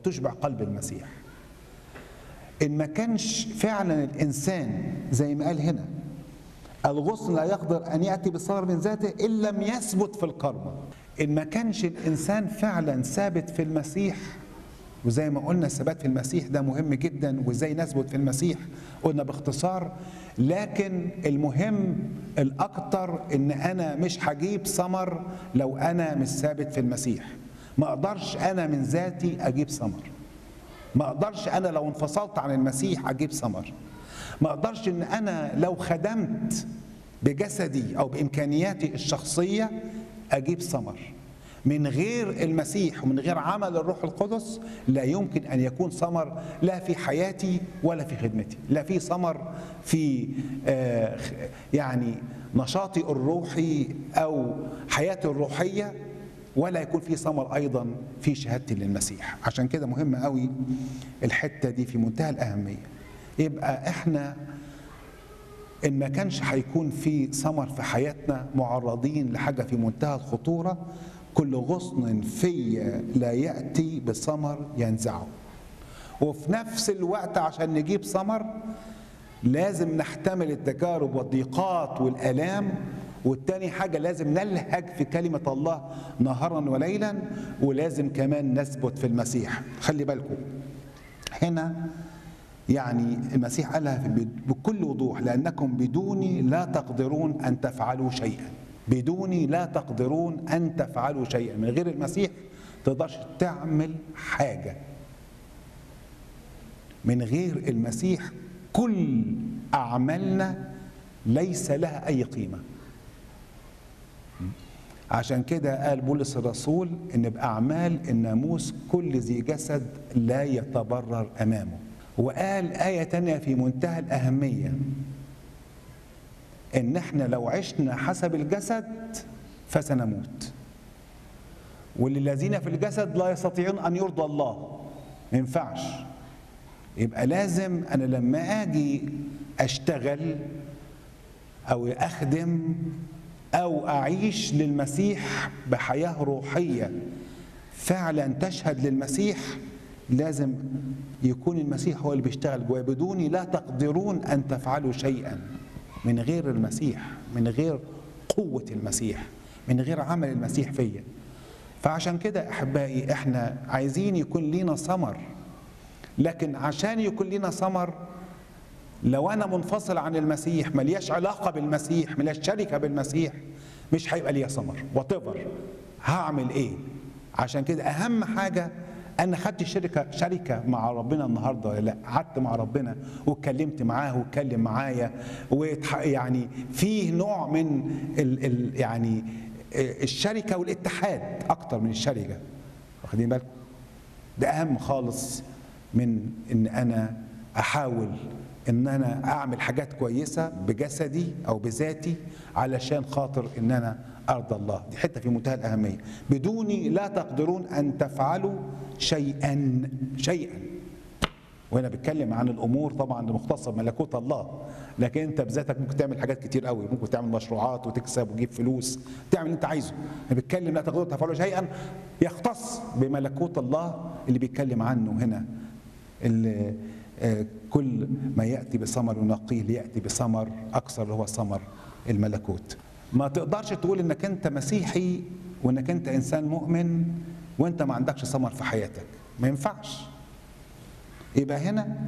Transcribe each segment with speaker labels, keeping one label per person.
Speaker 1: تشبع قلب المسيح ان ما كانش فعلا الانسان زي ما قال هنا الغصن لا يقدر ان ياتي بثمر من ذاته ان لم يثبت في الكرمه ان ما كانش الانسان فعلا ثابت في المسيح وزي ما قلنا الثبات في المسيح ده مهم جدا وازاي نثبت في المسيح قلنا باختصار لكن المهم الاكتر ان انا مش هجيب ثمر لو انا مش ثابت في المسيح ما اقدرش انا من ذاتي اجيب ثمر ما اقدرش انا لو انفصلت عن المسيح اجيب ثمر ما اقدرش ان انا لو خدمت بجسدي او بامكانياتي الشخصيه اجيب ثمر من غير المسيح ومن غير عمل الروح القدس لا يمكن ان يكون ثمر لا في حياتي ولا في خدمتي لا في ثمر في آه يعني نشاطي الروحي او حياتي الروحيه ولا يكون في ثمر ايضا في شهادتي للمسيح عشان كده مهم قوي الحته دي في منتهى الاهميه يبقى احنا ان ما كانش هيكون في ثمر في حياتنا معرضين لحاجه في منتهى الخطوره كل غصن في لا ياتي بثمر ينزعه وفي نفس الوقت عشان نجيب ثمر لازم نحتمل التجارب والضيقات والالام والتاني حاجة لازم نلهج في كلمة الله نهارا وليلا ولازم كمان نثبت في المسيح خلي بالكم هنا يعني المسيح قالها بكل وضوح لأنكم بدوني لا تقدرون أن تفعلوا شيئا بدوني لا تقدرون أن تفعلوا شيئا من غير المسيح تقدرش تعمل حاجة من غير المسيح كل أعمالنا ليس لها أي قيمة عشان كده قال بولس الرسول ان باعمال الناموس كل ذي جسد لا يتبرر امامه وقال ايه تانية في منتهى الاهميه ان احنا لو عشنا حسب الجسد فسنموت وللذين في الجسد لا يستطيعون ان يرضى الله ما ينفعش يبقى لازم انا لما اجي اشتغل او اخدم او اعيش للمسيح بحياه روحيه فعلا تشهد للمسيح لازم يكون المسيح هو اللي بيشتغل جوايا بدوني لا تقدرون ان تفعلوا شيئا من غير المسيح من غير قوه المسيح من غير عمل المسيح فيا فعشان كده احبائي احنا عايزين يكون لينا ثمر لكن عشان يكون لينا ثمر لو انا منفصل عن المسيح ملياش علاقه بالمسيح ملياش شركه بالمسيح مش هيبقى ليا ثمر وات هعمل ايه عشان كده اهم حاجه انا خدت شركه شركه مع ربنا النهارده ولا لا قعدت مع ربنا واتكلمت معاه واتكلم معايا ويعني فيه نوع من ال ال يعني الشركه والاتحاد اكتر من الشركه واخدين بالكم ده اهم خالص من ان انا احاول ان انا اعمل حاجات كويسه بجسدي او بذاتي علشان خاطر ان انا ارضى الله دي حته في منتهى الاهميه بدوني لا تقدرون ان تفعلوا شيئا شيئا وهنا بتكلم عن الامور طبعا المختصه بملكوت الله لكن انت بذاتك ممكن تعمل حاجات كتير قوي ممكن تعمل مشروعات وتكسب وتجيب فلوس تعمل اللي انت عايزه انا بتكلم لا تقدروا تفعلوا شيئا يختص بملكوت الله اللي بيتكلم عنه هنا اللي كل ما ياتي بثمر ينقيه لياتي بثمر اكثر اللي هو ثمر الملكوت ما تقدرش تقول انك انت مسيحي وانك انت انسان مؤمن وانت ما عندكش ثمر في حياتك ما ينفعش يبقى هنا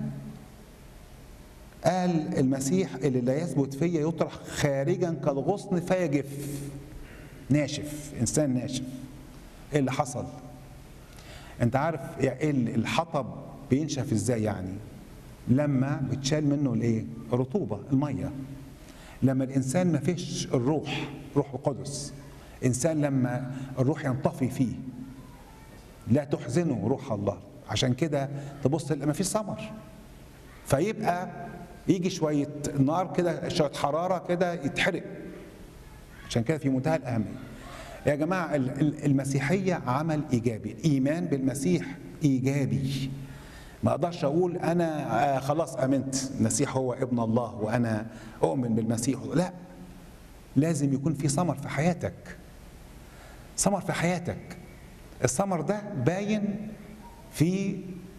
Speaker 1: قال المسيح اللي لا يثبت فيا يطرح خارجا كالغصن فيجف ناشف انسان ناشف ايه اللي حصل انت عارف ايه الحطب بينشف ازاي يعني لما بتشال منه الايه الرطوبه الميه لما الانسان ما فيش الروح روح القدس انسان لما الروح ينطفي فيه لا تحزنه روح الله عشان كده تبص ما فيش ثمر فيبقى يجي شويه نار كده شويه حراره كده يتحرق عشان كده في منتهى الاهميه يا جماعه المسيحيه عمل ايجابي الايمان بالمسيح ايجابي ما اقدرش اقول انا خلاص امنت المسيح هو ابن الله وانا اؤمن بالمسيح لا لازم يكون في ثمر في حياتك ثمر في حياتك الثمر ده باين في